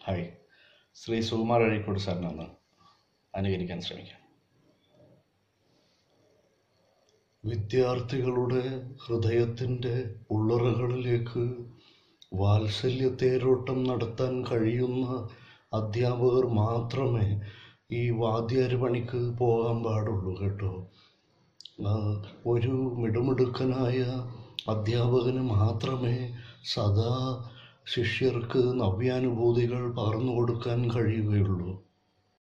hi Shri Sukumar Azhikode സാറിനൊന്ന് അനുകരിക്കാൻ ശ്രമിക്കാം വിദ്യാർത്ഥികളുടെ ഹൃദയത്തിൻ്റെ ഉള്ളറകളിലേക്ക് വാത്സല്യത്തേരോട്ടം നടത്താൻ കഴിയുന്ന അധ്യാപകർ മാത്രമേ ഈ വാദ്യാര് പണിക്ക് പോകാൻ പാടുള്ളൂ കേട്ടോ ആ, ഒരു മിടുമിടുക്കനായ അധ്യാപകന് മാത്രമേ സദാ ശിഷ്യർക്ക് നവ്യാനുഭൂതികൾ പകർന്നു കൊടുക്കാൻ കഴിയുകയുള്ളൂ